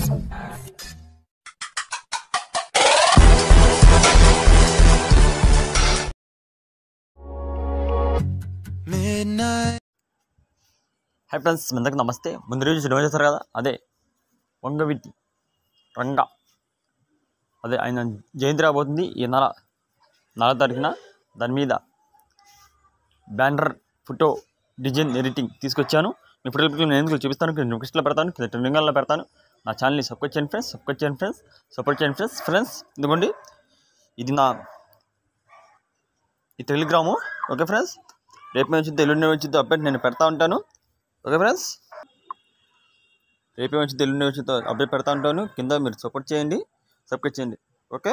midnight. Hi friends మీ అందరికీ నమస్తే ముందు రోజు సినిమా చేస్తారు కదా అదే వంగవీటి రంగ అదే ఆయన జయంతి రాబోతుంది ఈ నెల నాలుగో తారీఖున దాని మీద బ్యానర్ ఫోటో డిజైన్ ఎడిటింగ్ తీసుకొచ్చాను మీ ఫోటో నేను ఎందుకు చూపిస్తాను రిక్వెస్ట్లో పెడతాను కింద ట్రెండింగ్లో పెడతాను నా ఛానల్ని సబ్స్క్రైబ్ చేయండి ఫ్రెండ్స్ సబ్స్క్రైబ్ చేయండి ఫ్రెండ్స్ సపోర్ట్ చేయండి ఫ్రెండ్స్ ఫ్రెండ్స్ ఇదిగోండి ఇది నా ఈ టెలిగ్రాము ఓకే ఫ్రెండ్స్ రేపు వచ్చింది ఎల్లుండి వచ్చింది అప్డేట్ నేను పెడతా ఉంటాను ఓకే ఫ్రెండ్స్ రేపే వచ్చి ఎల్లుండి వచ్చి అప్డేట్ పెడతా ఉంటాను కింద మీరు సపోర్ట్ చేయండి సబ్స్క్రైబ్ చేయండి ఓకే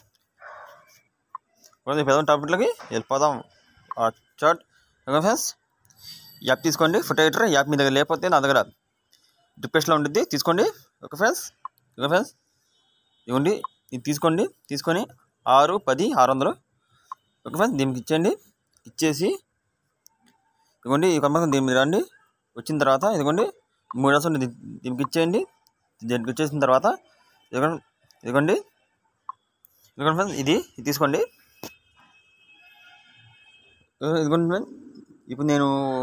ఓకే పెద్ద టాపిక్లకి వెళ్ళిపోదాం ఆ చాట్ ఓకే ఫ్రెండ్స్ యాప్ తీసుకోండి ఫోటో ఎడిటర్ యాప్ మీ దగ్గర లేకపోతే నా దగ్గర డిప్రెషన్లో ఉంటుంది తీసుకోండి ఓకే ఫ్రెండ్స్ ఓకే ఫ్రెండ్స్ ఇవ్వండి ఇది తీసుకోండి తీసుకొని ఆరు పది ఆరు వందలు ఓకే ఫ్రెండ్స్ దీనికి ఇచ్చేయండి ఇచ్చేసి ఇదిగోండి ఈ కంపెనీ దీని మీద రండి వచ్చిన తర్వాత ఇదిగోండి మూడు అసలు దీనికి ఇచ్చేయండి దీనికి ఇచ్చేసిన తర్వాత ఇదిగోండి ఇదిగోండి ఇదిగోండి ఫ్రెండ్స్ ఇది ఇది తీసుకోండి ఇదిగో- ఇదిగోండి ఫ్రెండ్స్ ఇప్పుడు నేను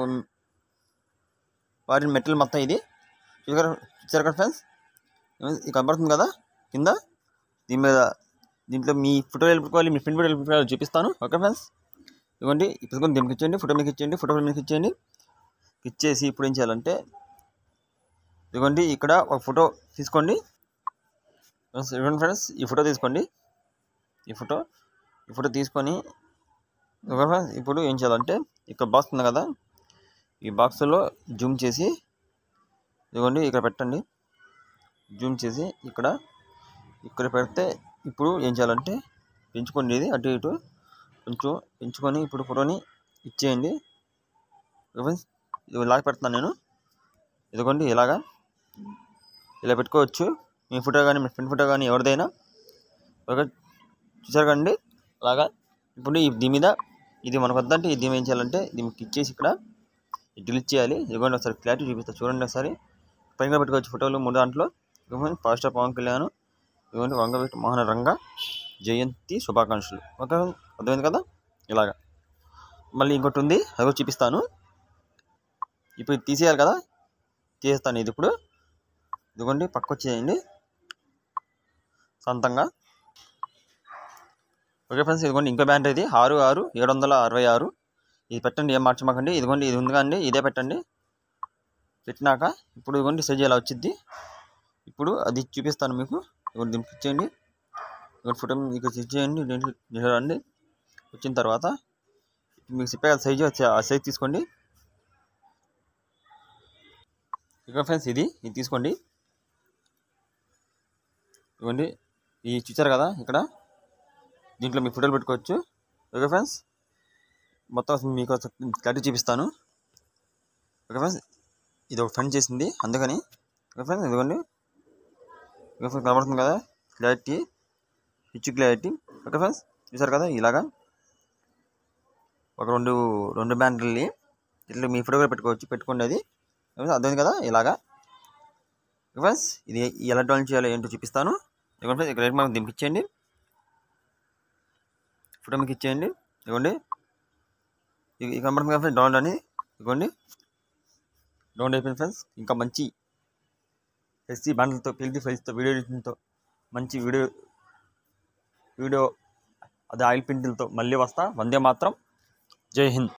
వాడిన మెటీరియల్ మొత్తం ఇది చూసారు చూసారు కదా ఫ్రెండ్స్ ఇది కనబడుతుంది కదా కింద దీని మీద దీంట్లో మీ ఫోటో వెళ్ళిపోవాలి మీ ప్రింట్ వెళ్ళిపోవాలి చూపిస్తాను ఓకే ఫ్రెండ్స్ ఇదిగోండి ఇప్పుడు ఇదిగోండి దీనికి ఇచ్చేయండి ఫోటో మీకు ఇచ్చేయండి ఫోటో మీకు ఇచ్చేయండి ఇచ్చేసి ఇప్పుడు ఏం చేయాలంటే ఇదిగోండి ఇక్కడ ఒక ఫోటో తీసుకోండి ఫ్రెండ్స్, ఇదిగోండి ఫ్రెండ్స్ ఈ ఫోటో తీసుకోండి ఈ ఫోటో ఈ ఫోటో తీసుకొని ఇదిగోండి ఫ్రెండ్స్ ఇప్పుడు ఏం చేయాలంటే ఇక్కడ బాక్స్ ఉంది కదా ఈ బాక్స్లో జూమ్ చేసి ఇదిగోండి ఇక్కడ పెట్టండి జూమ్ చేసి ఇక్కడ ఇక్కడ పెడితే ఇప్పుడు ఏం చేయాలంటే పెంచుకోండి ఇది అటు ఇటు కొంచెం పెంచుకొని ఇప్పుడు ఫోటోని ఇచ్చేయండి ఫ్రెండ్స్ ఇది ఇలాగ పెడుతున్నాను నేను ఇదిగోండి ఇలాగా ఇలా పెట్టుకోవచ్చు మీ ఫోటో కానీ మీ ఫ్రెండ్ ఫోటో కానీ ఎవరిదైనా ఒక చూసారు కండి అలాగా ఇప్పుడు ఈ దీని మీద ఇది మనకు వద్దంటే ఇది ఏం చేయాలంటే దీనికి ఇచ్చేసి ఇక్కడ డిలీట్ చేయాలి ఇదిగోండి ఒకసారి క్లారిటీ చూపిస్తా చూడండి ఒకసారి పైన పెట్టుకోవచ్చు ఫోటోలు మూడు దాంట్లో ఇదిగోండి ఫాస్ట్ స్టార్ పవన్ కళ్యాణ్ ఇదిగోండి వంగవీటి మోహన రంగ జయంతి శుభాకాంక్షలు ఓకే అర్థమైంది కదా ఇలాగా మళ్ళీ ఇంకోటి ఉంది అది కూడా చూపిస్తాను ఇప్పుడు ఇది తీసేయాలి కదా తీసేస్తాను ఇది ఇప్పుడు ఇదిగోండి పక్క వచ్చేయండి సొంతంగా ఓకే ఫ్రెండ్స్ ఇదిగోండి ఇంకో బ్యాండ్ ఇది ఆరు ఆరు ఏడు వందల అరవై ఆరు ఇది పెట్టండి ఏం మార్చమాకండి ఇదిగోండి ఇది ఉంది కండి ఇదే పెట్టండి పెట్టినాక ఇప్పుడు ఇదిగోండి సెజ్ ఇలా వచ్చింది ఇప్పుడు అది చూపిస్తాను మీకు ఇదిగోండి దీనికి ఇచ్చేయండి ఇదిగోండి ఫోటో మీకు ఇచ్చేయండి దీంట్లో దీంట్లో రండి వచ్చిన తర్వాత మీకు చెప్పే కదా సైజు వచ్చి ఆ సైజ్ తీసుకోండి ఇక ఫ్రెండ్స్ ఇది ఇది తీసుకోండి ఇవ్వండి ఇది చూసారు కదా ఇక్కడ దీంట్లో మీ ఫోటోలు పెట్టుకోవచ్చు ఓకే ఫ్రెండ్స్ మొత్తం మీకు క్లారిటీ చూపిస్తాను ఓకే ఫ్రెండ్స్ ఇది ఒక ఫ్రెండ్ చేసింది అందుకని ఓకే ఫ్రెండ్స్ ఇదిగోండి ఓకే ఫ్రెండ్స్ కనబడుతుంది కదా clarity pitch clarity okay friends చూసారు కదా ఇలాగా ఒక రెండు రెండు బ్యాండ్లని ఇట్లా మీ ఫోటో కూడా పెట్టుకోవచ్చు పెట్టుకోండి అది అర్థమైంది కదా ఇలాగా ఫ్రెండ్స్ ఇది ఎలా డౌన్లోడ్ చేయాలో ఏంటో చూపిస్తాను ఇదిగోండి ఫ్రెండ్స్ ఇక్కడ రేట్ మార్క్ దీనికి ఇచ్చేయండి ఫోటో మీకు ఇచ్చేయండి ఇదిగోండి ఇది ఇది కనబడుతుంది కదా ఫ్రెండ్స్ డౌన్లోడ్ అని ఇదిగోండి డౌన్లోడ్ అయిపోయింది ఫ్రెండ్స్ ఇంకా మంచి ఎస్సీ బండ్లతో పిలిచి ఫైల్స్తో వీడియో ఎడిటింగ్తో మంచి వీడియో వీడియో అదే ఆయిల్ పెయింటింగ్తో మళ్ళీ వస్తా వందే మాత్రం జై హింద్